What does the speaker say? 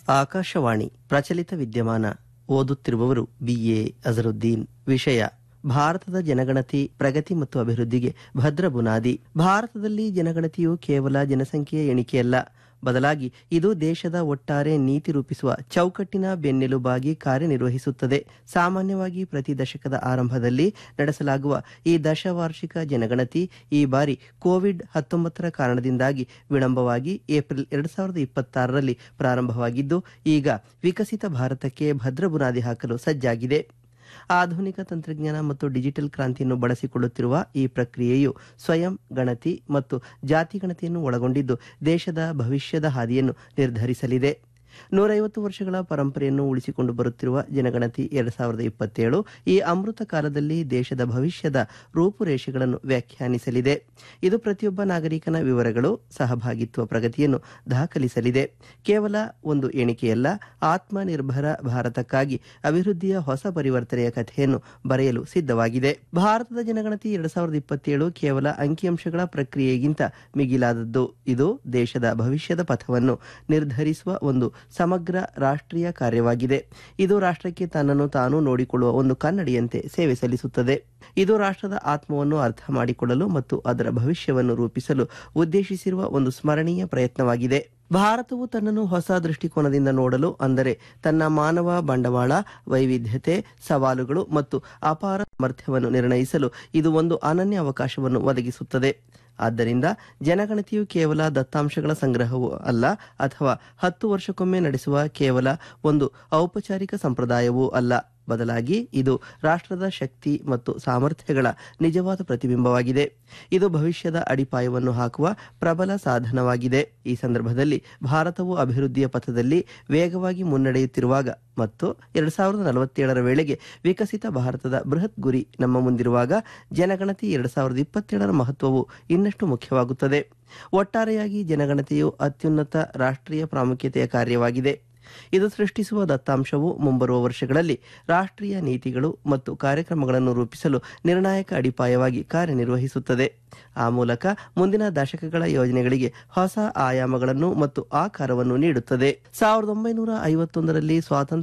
ಆಕಾಶವಾಣಿ ಪ್ರಚಲಿತ ವಿದ್ಯಮಾನ ಓದುತ್ತಿರುವವರು ಬಿಎ ಅಜರುದ್ದೀನ್ ವಿಷಯ ಭಾರತದ ಜನಗಣತಿ ಪ್ರಗತಿ ಮತ್ತು ಅಭಿವೃದ್ಧಿಗೆ ಭದ್ರ ಬುನಾದಿ ಭಾರತದಲ್ಲಿ ಜನಗಣತಿಯು ಕೇವಲ ಜನಸಂಖ್ಯೆಯ ಎಣಿಕೆಯಲ್ಲ ಬದಲಾಗಿ ಇದು ದೇಶದ ಒಟ್ಟಾರೆ ನೀತಿ ರೂಪಿಸುವ ಚೌಕಟ್ಟಿನ ಬೆನ್ನೆಲುಬಾಗಿ ಕಾರ್ಯನಿರ್ವಹಿಸುತ್ತದೆ ಸಾಮಾನ್ಯವಾಗಿ ಪ್ರತಿ ದಶಕದ ಆರಂಭದಲ್ಲಿ ನಡೆಸಲಾಗುವ ಈ ದಶವಾರ್ಷಿಕ ಜನಗಣತಿ ಈ ಬಾರಿ ಕೋವಿಡ್ ಹತ್ತೊಂಬತ್ತರ ಕಾರಣದಿಂದಾಗಿ ವಿಳಂಬವಾಗಿ ಏಪ್ರಿಲ್ ಎರಡ್ ಸಾವಿರದ ಇಪ್ಪತ್ತಾರರಲ್ಲಿ ಪ್ರಾರಂಭವಾಗಿದ್ದು ಈಗ ವಿಕಸಿತ ಭಾರತಕ್ಕೆ ಭದ್ರ ಬುನಾದಿ ಹಾಕಲು ಸಜ್ಜಾಗಿದೆ ಆಧುನಿಕ ತಂತ್ರಜ್ಞಾನ ಮತ್ತು ಡಿಜಿಟಲ್ ಕ್ರಾಂತಿಯನ್ನು ಬಳಸಿಕೊಳ್ಳುತ್ತಿರುವ ಈ ಪ್ರಕ್ರಿಯೆಯು ಸ್ವಯಂ ಗಣತಿ ಮತ್ತು ಜಾತಿ ಗಣತಿಯನ್ನು ಒಳಗೊಂಡಿದ್ದು ದೇಶದ ಭವಿಷ್ಯದ ಹಾದಿಯನ್ನು ನಿರ್ಧರಿಸಲಿದೆ ನೂರೈವತ್ತು ವರ್ಷಗಳ ಪರಂಪರೆಯನ್ನು ಉಳಿಸಿಕೊಂಡು ಬರುತ್ತಿರುವ ಜನಗಣತಿ ಎರಡ್ ಸಾವಿರದ ಇಪ್ಪತ್ತೇಳು ಈ ಅಮೃತ ಕಾಲದಲ್ಲಿ ದೇಶದ ಭವಿಷ್ಯದ ರೂಪುರೇಷೆಗಳನ್ನು ವ್ಯಾಖ್ಯಾನಿಸಲಿದೆ ಇದು ಪ್ರತಿಯೊಬ್ಬ ನಾಗರಿಕನ ವಿವರಗಳು ಸಹಭಾಗಿತ್ವ ಪ್ರಗತಿಯನ್ನು ದಾಖಲಿಸಲಿದೆ ಕೇವಲ ಒಂದು ಎಣಿಕೆಯಲ್ಲ ಆತ್ಮನಿರ್ಭರ ಭಾರತಕ್ಕಾಗಿ ಅಭಿವೃದ್ಧಿಯ ಹೊಸ ಪರಿವರ್ತನೆಯ ಕಥೆಯನ್ನು ಬರೆಯಲು ಸಿದ್ಧವಾಗಿದೆ ಭಾರತದ ಜನಗಣತಿ ಎರಡ್ ಸಾವಿರದ ಇಪ್ಪತ್ತೇಳು ಕೇವಲ ಅಂಕಿಅಂಶಗಳ ಪ್ರಕ್ರಿಯೆಗಿಂತ ಮಿಗಿಲಾದದ್ದು ಇದು ದೇಶದ ಭವಿಷ್ಯದ ಪಥವನ್ನು ನಿರ್ಧರಿಸುವ ಒಂದು ಸಮಗ್ರ ರಾಷ್ಟ್ರೀಯ ಕಾರ್ಯವಾಗಿದೆ ಇದು ರಾಷ್ಟ್ರಕ್ಕೆ ತನ್ನನ್ನು ತಾನು ನೋಡಿಕೊಳ್ಳುವ ಒಂದು ಕನ್ನಡಿಯಂತೆ ಸೇವೆ ಸಲ್ಲಿಸುತ್ತದೆ ಇದು ರಾಷ್ಟ್ರದ ಆತ್ಮವನ್ನು ಅರ್ಥ ಮಾಡಿಕೊಳ್ಳಲು ಮತ್ತು ಅದರ ಭವಿಷ್ಯವನ್ನು ರೂಪಿಸಲು ಉದ್ದೇಶಿಸಿರುವ ಒಂದು ಸ್ಮರಣೀಯ ಪ್ರಯತ್ನವಾಗಿದೆ ಭಾರತವು ತನ್ನನ್ನು ಹೊಸ ದೃಷ್ಟಿಕೋನದಿಂದ ನೋಡಲು ಅಂದರೆ ತನ್ನ ಮಾನವ ಬಂಡವಾಳ ವೈವಿಧ್ಯತೆ ಸವಾಲುಗಳು ಮತ್ತು ಅಪಾರ ಸಾಮರ್ಥ್ಯವನ್ನು ನಿರ್ಣಯಿಸಲು ಇದು ಒಂದು ಅನನ್ಯ ಅವಕಾಶವನ್ನು ಒದಗಿಸುತ್ತದೆ ಆದ್ದರಿಂದ ಜನಗಣತಿಯು ಕೇವಲ ದತ್ತಾಂಶಗಳ ಸಂಗ್ರಹವೂ ಅಲ್ಲ ಅಥವಾ ಹತ್ತು ವರ್ಷಕ್ಕೊಮ್ಮೆ ನಡೆಸುವ ಕೇವಲ ಒಂದು ಔಪಚಾರಿಕ ಸಂಪ್ರದಾಯವೂ ಅಲ್ಲ ಬದಲಾಗಿ ಇದು ರಾಷ್ಟ್ರದ ಶಕ್ತಿ ಮತ್ತು ಸಾಮರ್ಥ್ಯಗಳ ನಿಜವಾದ ಪ್ರತಿಬಿಂಬವಾಗಿದೆ ಇದು ಭವಿಷ್ಯದ ಅಡಿಪಾಯವನ್ನು ಹಾಕುವ ಪ್ರಬಲ ಸಾಧನವಾಗಿದೆ ಈ ಸಂದರ್ಭದಲ್ಲಿ ಭಾರತವು ಅಭಿವೃದ್ಧಿಯ ಪಥದಲ್ಲಿ ವೇಗವಾಗಿ ಮುನ್ನಡೆಯುತ್ತಿರುವಾಗ ಮತ್ತು ಎರಡ್ ಸಾವಿರದ ನಲವತ್ತೇಳರ ವೇಳೆಗೆ ವಿಕಸಿತ ಭಾರತದ ಬೃಹತ್ ಗುರಿ ನಮ್ಮ ಮುಂದಿರುವಾಗ ಜನಗಣತಿ ಎರಡ್ ಸಾವಿರದ ಇಪ್ಪತ್ತೇಳರ ಮಹತ್ವವು ಇನ್ನಷ್ಟು ಮುಖ್ಯವಾಗುತ್ತದೆ ಒಟ್ಟಾರೆಯಾಗಿ ಜನಗಣತಿಯು ಅತ್ಯುನ್ನತ ರಾಷ್ಟ್ರೀಯ ಪ್ರಾಮುಖ್ಯತೆಯ ಕಾರ್ಯವಾಗಿದೆ ಇದು ಸೃಷ್ಟಿಸುವ ದತ್ತಾಂಶವು ಮುಂಬರುವ ವರ್ಷಗಳಲ್ಲಿ ರಾಷ್ಟ್ರೀಯ ನೀತಿಗಳು ಮತ್ತು ಕಾರ್ಯಕ್ರಮಗಳನ್ನು ರೂಪಿಸಲು ನಿರ್ಣಾಯಕ ಅಡಿಪಾಯವಾಗಿ ಕಾರ್ಯನಿರ್ವಹಿಸುತ್ತದೆ ಆ ಮೂಲಕ ಮುಂದಿನ ದಶಕಗಳ ಯೋಜನೆಗಳಿಗೆ ಹೊಸ ಆಯಾಮಗಳನ್ನು ಮತ್ತು ಆಕಾರವನ್ನು ನೀಡುತ್ತದೆ ಸಾವಿರದ ಒಂಬೈನೂರ ಐವತ್ತೊಂದರಲ್ಲಿ ಸ್ವಾತಂತ್ರ್ಯ